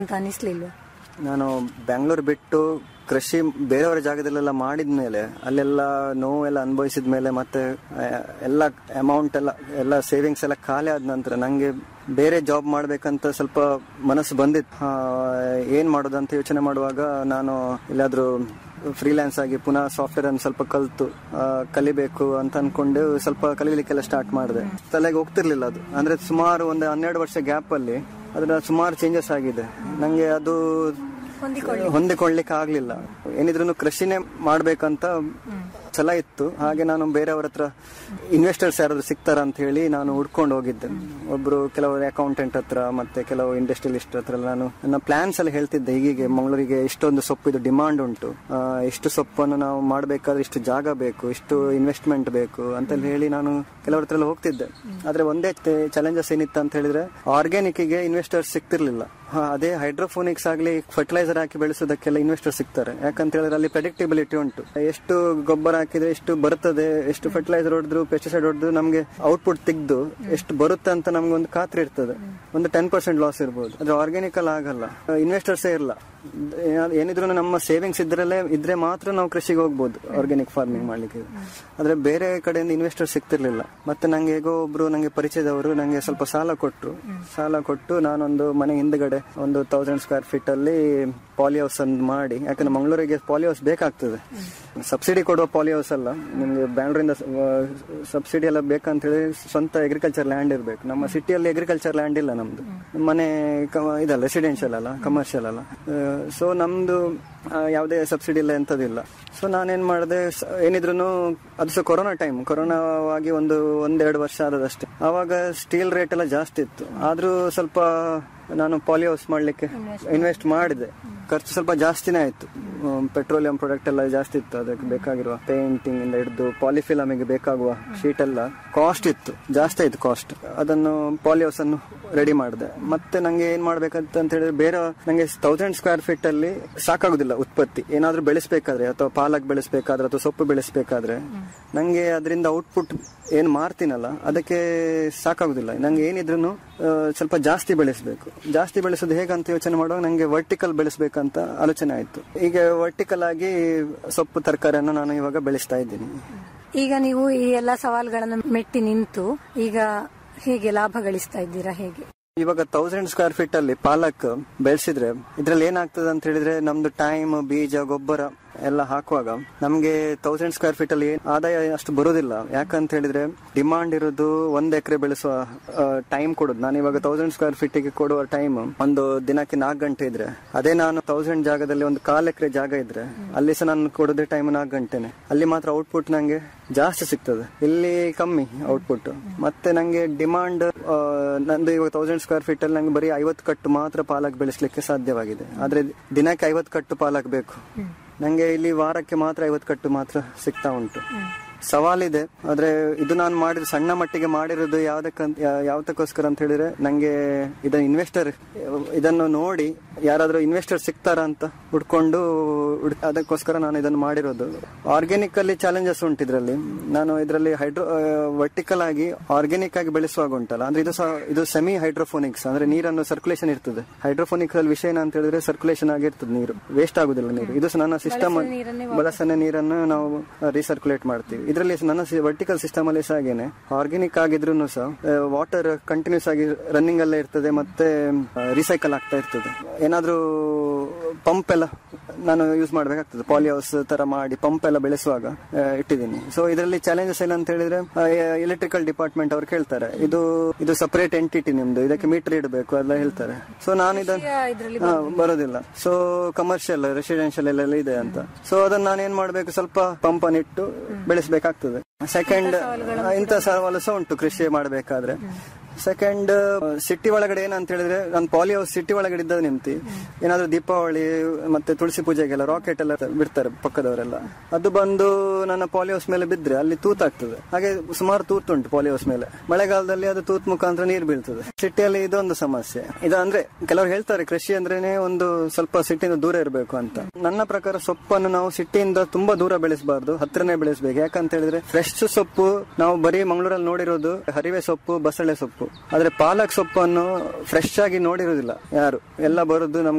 ಅಂತ ಅನಿಸ್ಲಿಲ್ವಾ ನಾನು ಬ್ಯಾಂಗ್ಳೂರ್ ಬಿಟ್ಟು ಕೃಷಿ ಬೇರೆಯವರ ಜಾಗದಲ್ಲೆಲ್ಲ ಮಾಡಿದ್ಮೇಲೆ ಅಲ್ಲೆಲ್ಲ ನೋವೆಲ್ಲ ಅನುಭವಿಸಿದ ಮೇಲೆ ಮತ್ತೆ ಆ, ಎಲ್ಲ ಅಮೌಂಟ್ ಎಲ್ಲ ಎಲ್ಲ ಸೇವಿಂಗ್ಸ್ ಎಲ್ಲ ಖಾಲಿ ಆದ ನಂತರ ನಂಗೆ ಬೇರೆ ಜಾಬ್ ಮಾಡ್ಬೇಕಂತ ಸ್ವಲ್ಪ ಮನಸ್ಸು ಬಂದಿತ್ತು ಆ, ಏನ್ ಮಾಡೋದು ಅಂತ ಯೋಚನೆ ಮಾಡುವಾಗ ನಾನು ಎಲ್ಲಾದ್ರೂ ಫ್ರೀಲ್ಯಾನ್ಸ್ ಆಗಿ ಪುನಃ ಸಾಫ್ಟ್ವೇರ್ ಅನ್ನು ಸ್ವಲ್ಪ ಕಲ್ತು ಆ, ಕಲಿಬೇಕು ಅಂತ ಅನ್ಕೊಂಡು ಸ್ವಲ್ಪ ಕಲಿಲಿಕ್ಕೆಲ್ಲ ಸ್ಟಾರ್ಟ್ ಮಾಡಿದೆ ತಲೆಗೆ ಹೋಗ್ತಿರ್ಲಿಲ್ಲ ಅದು ಅಂದ್ರೆ ಸುಮಾರು ಒಂದು ಹನ್ನೆರಡು ವರ್ಷ ಗ್ಯಾಪ್ ಅಲ್ಲಿ ಅದರ ಸುಮಾರು ಚೇಂಜಸ್ ಆಗಿದೆ ನಂಗೆ ಅದು ಹೊಂದಿಕೊಳ್ಳಿಕ್ಕೆ ಆಗ್ಲಿಲ್ಲ ಏನಿದ್ರು ಕೃಷಿನೇ ಮಾಡ್ಬೇಕಂತ ಛಲ ಇತ್ತು ಹಾಗೆ ನಾನು ಬೇರೆಯವ್ರ ಹತ್ರ ಇನ್ವೆಸ್ಟರ್ಸ್ ಯಾರಾದ್ರು ಸಿಗ್ತಾರ ಅಂತ ಹೇಳಿ ನಾನು ಹುಡ್ಕೊಂಡು ಹೋಗಿದ್ದೆ ಒಬ್ರು ಕೆಲವರು ಅಕೌಂಟೆಂಟ್ ಹತ್ರ ಮತ್ತೆ ಕೆಲವು ಇಂಡಸ್ಟ್ರಿಯಲಿಸ್ಟ್ ಹತ್ರ ಎಲ್ಲ ನಾನು ನನ್ನ ಪ್ಲಾನ್ಸ್ ಎಲ್ಲ ಹೇಳ್ತಿದ್ದೆ ಹೀಗೆ ಮಂಗಳೂರಿಗೆ ಇಷ್ಟೊಂದು ಸೊಪ್ಪು ಇದು ಡಿಮಾಂಡ್ ಉಂಟು ಆ, ಇಷ್ಟು ಸೊಪ್ಪನ್ನು ನಾವು ಮಾಡಬೇಕಾದ್ರೆ ಇಷ್ಟು ಜಾಗ ಬೇಕು ಇಷ್ಟು ಇನ್ವೆಸ್ಟ್ಮೆಂಟ್ ಬೇಕು ಅಂತ ಹೇಳಿ ನಾನು ಕೆಲವ್ರ ಹತ್ರ ಎಲ್ಲ ಹೋಗ್ತಿದ್ದೆ ಆದ್ರೆ ಒಂದೇ ಚಾಲೆಂಜಸ್ ಏನಿತ್ತು ಅಂತ ಹೇಳಿದ್ರೆ ಆರ್ಗ್ಯಾನಿಕ್ ಗೆ ಇನ್ವೆಸ್ಟರ್ಸ್ ಸಿಗ್ತಿರ್ಲಿಲ್ಲ ಹಾ, ಅದೇ ಹೈಡ್ರೋಫೋನಿಕ್ಸ್ ಆಗ್ಲಿ ಫರ್ಟಿಲೈಸರ್ ಹಾಕಿ ಬೆಳೆಸೋದಕ್ಕೆಲ್ಲ ಇನ್ವೆಸ್ಟರ್ ಸಿಗ್ತಾರೆ ಯಾಕಂತ ಹೇಳಿದ್ರೆ ಅಲ್ಲಿ ಪ್ರೆಡಿಕ್ಟಿಬಿಲಿಟಿ ಉಂಟು ಎಷ್ಟು ಗೊಬ್ಬರ ಹಾಕಿದ್ರೆ ಎಷ್ಟು ಬರ್ತದೆ ಎಷ್ಟು ಫರ್ಟಿಲೈಸರ್ ಹೊಡೆದ್ರು ಪೆಸ್ಟಿಸೈಡ್ ಹೊಡೆದ್ರು ನಮಗೆ ಔಟ್ಪುಟ್ ತೆಗೆದು ಎಷ್ಟು ಬರುತ್ತೆ ಅಂತ ನಮ್ಗೆ ಒಂದು ಖಾತ್ರಿ ಇರ್ತದೆ ಒಂದು ಟೆನ್ ಪರ್ಸೆಂಟ್ ಲಾಸ್ ಇರ್ಬೋದು ಆದ್ರೆ ಆರ್ಗ್ಯಾನಿಕ್ ಅಲ್ಲಿ ಆಗಲ್ಲ ಇನ್ವೆಸ್ಟರ್ಸೇ ಇರಲ್ಲ ಏನಾದ್- ಏನಿದ್ರು ನಮ್ಮ ಸೇವಿಂಗ್ಸ್ ಇದ್ರಲ್ಲೇ ಇದ್ರೆ ಮಾತ್ರ ನಾವು ಕೃಷಿಗೆ ಹೋಗ್ಬೋದು ಆರ್ಗ್ಯಾನಿಕ್ ಫಾರ್ಮಿಂಗ್ ಮಾಡ್ಲಿಕ್ಕೆ ಆದ್ರೆ ಬೇರೆ ಕಡೆಯಿಂದ ಇನ್ವೆಸ್ಟರ್ ಸಿಗ್ತಿರ್ಲಿಲ್ಲ ಮತ್ತೆ ನಂಗೆ ಹೇಗೋ ಒಬ್ರು ನಂಗೆ ಪರಿಚಯದವರು ನಂಗೆ ಸ್ವಲ್ಪ ಸಾಲ ಕೊಟ್ರು ಸಾಲ ಕೊಟ್ಟು ನಾನೊಂದು ಮನೆ ಹಿಂದ್ಗಡೆ ಒಂದು ತೌಸಂಡ್ ಸ್ಕ್ವೇರ್ ಫೀಟ್ ಅಲ್ಲಿ ಪಾಲಿ ಹೌಸ್ ಅನ್ನು ಮಾಡಿ ಯಾಕಂದ್ರೆ ಮಂಗಳೂರಿಗೆ ಪಾಲಿ ಹೌಸ್ ಬೇಕಾಗ್ತದೆ ಸಬ್ಸಿಡಿ ಕೊಡುವ ಪಾಲಿ ಹೌಸ್ ಅಲ್ಲ ನಿಮ್ಗೆ ಬ್ಯಾಂಗ್ಳೂರಿಂದ ಸಬ್ಸಿಡಿ ಎಲ್ಲ ಬೇಕಂತ ಹೇಳಿ ಸ್ವಂತ ಅಗ್ರಿಕಲ್ಚರ್ ಲ್ಯಾಂಡ್ ಇರಬೇಕು ನಮ್ಮ ಸಿಟಿಯಲ್ಲಿ ಅಗ್ರಿಕಲ್ಚರ್ ಲ್ಯಾಂಡ್ ಇಲ್ಲ ನಮ್ದು ಮನೆ ಕ- ಇದಲ್ಲ ರೆಸಿಡೆನ್ಷಿಯಲ್ ಅಲ್ಲ ಕಮರ್ಷಿಯಲ್ ಅಲ್ಲ ಸೊ ನಮ್ದು ಆ, ಯಾವುದೇ ಸಬ್ಸಿಡಿ ಇಲ್ಲ ಎಂತದಿಲ್ಲ ಸೊ ನಾನೇನ್ ಮಾಡಿದೆ ಏನಿದ್ರು ಅದು ಸಹ ಕೊರೋನಾ ಟೈಮ್ ಕೊರೋನಾ ಆಗಿ ಒಂದು ಒಂದೆರಡು ವರ್ಷ ಆದದಷ್ಟೇ ಆವಾಗ ಸ್ಟೀಲ್ ರೇಟ್ ಎಲ್ಲ ಜಾಸ್ತಿ ಇತ್ತು ಆದ್ರೂ ಸ್ವಲ್ಪ ನಾನು ಪಾಲಿ ಹೌಸ್ ಮಾಡ್ಲಿಕ್ಕೆ ಇನ್ವೆಸ್ಟ್ ಮಾಡಿದೆ ಖರ್ಚು ಸ್ವಲ್ಪ ಜಾಸ್ತಿನೇ ಆಯ್ತು ಪೆಟ್ರೋಲಿಯಂ ಪ್ರಾಡಕ್ಟ್ ಎಲ್ಲ ಜಾಸ್ತಿ ಇತ್ತು ಅದಕ್ಕೆ ಬೇಕಾಗಿರುವ ಪೇಂಟಿಂಗ್ ಇಂದ ಹಿಡಿದು ಪಾಲಿಫಿಲಮಿಗೆ ಬೇಕಾಗುವ ಶೀಟ್ ಎಲ್ಲ ಕಾಸ್ಟ್ ಇತ್ತು ಜಾಸ್ತಿ ಆಯ್ತು ಕಾಸ್ಟ್ ಅದನ್ನು ಪಾಲಿ ಹೌಸ್ ಅನ್ನು ರೆಡಿ ಮಾಡಿದೆ ಮತ್ತೆ ನಂಗೆ ಏನ್ ಮಾಡ್ಬೇಕಂತ ಅಂತ ಹೇಳಿದ್ರೆ ಬೇರೆ ನಂಗೆ ತೌಸಂಡ್ ಸ್ಕ್ವೇರ್ ಫೀಟ್ ಅಲ್ಲಿ ಸಾಕಾಗುದಿಲ್ಲ ಉತ್ಪತ್ತಿ ಏನಾದ್ರೂ ಬೆಳೆಸಬೇಕಾದ್ರೆ ಅಥವಾ ಪಾಲಕ್ ಬೆಳೆಸಬೇಕಾದ್ರೆ ಅಥವಾ ಸೊಪ್ಪು ಬೆಳೆಸಬೇಕಾದ್ರೆ ನಂಗೆ ಅದರಿಂದ ಔಟ್ಪುಟ್ ಏನ್ ಮಾರ್ತೀನಲ್ಲ ಅದಕ್ಕೆ ಸಾಕಾಗುದಿಲ್ಲ ನಂಗೆ ಏನಿದ್ರು ಸ್ವಲ್ಪ ಜಾಸ್ತಿ ಬೆಳೆಸಬೇಕು ಜಾಸ್ತಿ ಬೆಳೆಸೋದು ಹೇಗಂತ ಯೋಚನೆ ಮಾಡುವಾಗ ನಂಗೆ ವರ್ಟಿಕಲ್ ಬೆಳೆಸಬೇಕಂತ ಆಲೋಚನೆ ಆಯ್ತು ಈಗ ವರ್ಟಿಕಲ್ ಆಗಿ ಸೊಪ್ಪು ತರಕಾರಿಯನ್ನು ನಾನು ಇವಾಗ ಬೆಳೆಸ್ತಾ ಇದ್ದೀನಿ ಈಗ ನೀವು ಈ ಎಲ್ಲಾ ಸವಾಲುಗಳನ್ನು ಮೆಟ್ಟಿ ನಿಂತು ಈಗ ಹೇಗೆ ಲಾಭ ಗಳಿಸ್ತಾ ಇದ್ದೀರಾ ಹೇಗೆ ಇವಾಗ ತೌಸಂಡ್ ಸ್ಕ್ವೇರ್ ಫೀಟ್ ಅಲ್ಲಿ ಪಾಲಕ್ ಬೆಳೆಸಿದ್ರೆ ಇದ್ರಲ್ಲಿ ಏನಾಗ್ತದೆ ಅಂತ ಹೇಳಿದ್ರೆ ನಮ್ದು ಟೈಮ್ ಬೀಜ ಗೊಬ್ಬರ ಎಲ್ಲ ಹಾಕುವಾಗ ನಮ್ಗೆ ತೌಸಂಡ್ ಸ್ಕ್ವೇರ್ ಫೀಟ್ ಅಲ್ಲಿ ಆದಾಯ ಅಷ್ಟು ಬರೋದಿಲ್ಲ ಯಾಕಂತ ಹೇಳಿದ್ರೆ ಡಿಮಾಂಡ್ ಇರೋದು ಒಂದ್ ಎಕರೆ ಬೆಳೆಸುವ ಟೈಮ್ ಕೊಡೋದು ನಾನು ಇವಾಗ ತೌಸಂಡ್ ಸ್ಕ್ವೇರ್ ಫೀಟ್ ಗೆ ಕೊಡುವ ಟೈಮ್ ಒಂದು ದಿನಕ್ಕೆ ನಾಲ್ಕು ಗಂಟೆ ಇದ್ರೆ ಅದೇ ನಾನು ತೌಸಂಡ್ ಜಾಗದಲ್ಲಿ ಒಂದು ಕಾಲ್ ಎಕರೆ ಜಾಗ ಇದ್ರೆ ಅಲ್ಲಿ ಸಹ ನಾನು ಕೊಡೋದೇ ಟೈಮ್ ನಾಲ್ಕು ಗಂಟೆನೆ ಅಲ್ಲಿ ಮಾತ್ರ ಔಟ್ಪುಟ್ ನಂಗೆ ಜಾಸ್ತಿ ಸಿಗ್ತದೆ ಇಲ್ಲಿ ಕಮ್ಮಿ ಔಟ್ಪುಟ್ ಮತ್ತೆ ನಂಗೆ ಡಿಮಾಂಡ್ ನಂದು ಇವಾಗ ತೌಸಂಡ್ ಸ್ಕ್ವೇರ್ ಫೀಟ್ ಅಲ್ಲಿ ನಂಗೆ ಬರೀ ಐವತ್ತು ಕಟ್ಟು ಮಾತ್ರ ಪಾಲಕ್ ಬೆಳೆಸಲಿಕ್ಕೆ ಸಾಧ್ಯವಾಗಿದೆ ಆದ್ರೆ ದಿನಕ್ಕೆ ಐವತ್ತು ಕಟ್ಟು ಪಾಲಕ್ ಬೇಕು ನಂಗೆ ಇಲ್ಲಿ ವಾರಕ್ಕೆ ಮಾತ್ರ ಐವತ್ತು ಕಟ್ಟು ಮಾತ್ರ ಸಿಗ್ತಾ ಉಂಟು ಸವಾಲಿದೆ ಆದ್ರೆ ಇದು ನಾನು ಮಾಡಿದ ಸಣ್ಣ ಮಟ್ಟಿಗೆ ಮಾಡಿರೋದು ಯಾವ್ದಕ್ಕಂತ ಯಾ- ಯಾವ್ದಕ್ಕೋಸ್ಕರ ಅಂತ ಹೇಳಿದ್ರೆ ನಂಗೆ ಇದನ್ನ ಇನ್ವೆಸ್ಟರ್ ಇದನ್ನು ನೋಡಿ ಯಾರಾದ್ರೂ ಇನ್ವೆಸ್ಟರ್ ಸಿಗ್ತಾರ ಅಂತ ಹುಡ್ಕೊಂಡು ಹುಡ್- ಅದಕ್ಕೋಸ್ಕರ ನಾನು ಇದನ್ನು ಮಾಡಿರೋದು ಆರ್ಗ್ಯಾನಿಕ್ ಅಲ್ಲಿ ಚಾಲೆಂಜಸ್ ಉಂಟು ಇದರಲ್ಲಿ ನಾನು ಇದರಲ್ಲಿ ಹೈಡ್ರೋ ವರ್ಟಿಕಲ್ ಆಗಿ ಆರ್ಗ್ಯಾನಿಕ್ ಆಗಿ ಬೆಳೆಸುವಾಗ ಉಂಟಲ್ಲ ಅಂದ್ರೆ ಇದು ಸಹ ಇದು ಸೆಮಿ ಹೈಡ್ರೋಫೋನಿಕ್ಸ್ ಅಂದ್ರೆ ನೀರನ್ನು ಸರ್ಕ್ಯುಲೇಷನ್ ಇರ್ತದೆ ಹೈಡ್ರೋಫೋನಿಕ್ಸ್ ಅಲ್ಲಿ ವಿಷಯ ಏನು ಅಂತ ಹೇಳಿದ್ರೆ ಸರ್ಕ್ಯುಲೇಷನ್ ಆಗಿರ್ತದೆ ನೀರು ವೇಸ್ಟ್ ಆಗುದಿಲ್ಲ ನೀರು ಇದು ಸಹ ನನ್ನ ಸಿಸ್ಟಮ್ ಬಳಸನೆ ನೀರನ್ನು ನಾವು ರೀಸರ್ಕ್ಯುಲೇಟ್ ಮಾಡ್ತೀವಿ ಇದರಲ್ಲಿ ನನ್ನ ವರ್ಟಿಕಲ್ ಸಿಸ್ಟಮ್ ಅಲ್ಲಿ ಸಹ ಹಾಗೇನೆ ಆರ್ಗ್ಯಾನಿಕ್ ಆಗಿದ್ರು ಸಹ ವಾಟರ್ ಕಂಟಿನ್ಯೂಸ್ ಆಗಿ ರನ್ನಿಂಗ್ ಅಲ್ಲೇ ಇರ್ತದೆ ಮತ್ತೆ ರೀಸೈಕಲ್ ಆಗ್ತಾ ಇರ್ತದೆ ಏನಾದ್ರೂ ಪಂಪ್ ಎಲ್ಲ ನಾನು ಯೂಸ್ ಮಾಡ್ಬೇಕಾಗ್ತದೆ ಪಾಲಿ ಹೌಸ್ ತರ ಮಾಡಿ ಪಂಪ್ ಎಲ್ಲ ಬೆಳೆಸುವಾಗ ಆ, ಇಟ್ಟಿದ್ದೀನಿ ಸೊ ಇದರಲ್ಲಿ ಚಾಲೆಂಜಸ್ ಏನಂತ ಹೇಳಿದ್ರೆ ಎಲೆಕ್ಟ್ರಿಕಲ್ ಡಿಪಾರ್ಟ್ಮೆಂಟ್ ಅವ್ರು ಕೇಳ್ತಾರೆ ಇದು ಇದು ಸಪರೇಟ್ ಎಂಟಿಟಿ ನಿಮ್ದು ಇದಕ್ಕೆ ಮೀಟರ್ ಇಡಬೇಕು ಎಲ್ಲ ಹೇಳ್ತಾರೆ ಸೊ ನಾನು ಇದನ್ನು ಹಾ, ಬರೋದಿಲ್ಲ ಸೊ ಕಮರ್ಷಿಯಲ್ ರೆಸಿಡೆನ್ಷಿಯಲ್ ಎಲ್ಲ ಇದೆ ಅಂತ ಸೊ ಅದನ್ನ ನಾನು ಏನ್ ಮಾಡ್ಬೇಕು ಸ್ವಲ್ಪ ಪಂಪ್ ಅನ್ನು ಇಟ್ಟು ಬೆಳೆಸಬೇಕಾಗ್ತದೆ ಸೆಕೆಂಡ್ ಇಂಥ ಸವಾಲು ಸಹ ಉಂಟು ಕೃಷಿ ಮಾಡಬೇಕಾದ್ರೆ ಸೆಕೆಂಡ್ ಸಿಟಿ ಒಳಗಡೆ ಏನಂತ ಹೇಳಿದ್ರೆ ನಾನು ಪಾಲಿ ಹೌಸ್ ಸಿಟಿ ಒಳಗಡೆ ಇದ್ದದ್ದು ನಿಂತಿ ಏನಾದ್ರೂ ದೀಪಾವಳಿ ಮತ್ತೆ ತುಳಸಿ ಪೂಜೆಗೆಲ್ಲ ರಾಕೆಟ್ ಎಲ್ಲ ಬಿಡ್ತಾರೆ ಪಕ್ಕದವರೆಲ್ಲ ಅದು ಬಂದು ನನ್ನ ಪಾಲಿ ಹೌಸ್ ಮೇಲೆ ಬಿದ್ರೆ ಅಲ್ಲಿ ತೂತಾಗ್ತದೆ ಹಾಗೆ ಸುಮಾರು ತೂತು ಉಂಟು ಪಾಲಿ ಹೌಸ್ ಮೇಲೆ ಮಳೆಗಾಲದಲ್ಲಿ ಅದು ತೂತ್ ಮುಖಾಂತರ ನೀರು ಬೀಳ್ತದೆ ಸಿಟಿಯಲ್ಲಿ ಇದೊಂದು ಸಮಸ್ಯೆ ಇದು ಅಂದ್ರೆ ಕೆಲವರು ಹೇಳ್ತಾರೆ ಕೃಷಿ ಅಂದ್ರೇನೆ ಒಂದು ಸ್ವಲ್ಪ ಸಿಟಿಯಿಂದ ದೂರ ಇರಬೇಕು ಅಂತ ನನ್ನ ಪ್ರಕಾರ ಸೊಪ್ಪನ್ನು ನಾವು ಸಿಟಿಯಿಂದ ತುಂಬಾ ದೂರ ಬೆಳೆಸಬಾರ್ದು ಹತ್ರನೇ ಬೆಳೆಸಬೇಕು ಯಾಕಂತ ಹೇಳಿದ್ರೆ ಫ್ರೆಶ್ ಸೊಪ್ಪು ನಾವು ಬರೀ ಮಂಗಳೂರಲ್ಲಿ ನೋಡಿರೋದು ಹರಿವೆ ಸೊಪ್ಪು ಬಸಳೆ ಸೊಪ್ಪು ಸೊಪ್ಪು ಆದ್ರೆ ಪಾಲಕ್ ಸೊಪ್ಪನ್ನು ಫ್ರೆಶ್ ಆಗಿ ನೋಡಿರುವುದಿಲ್ಲ ಯಾರು ಎಲ್ಲ ಬರುದು ನಮ್ಗೆ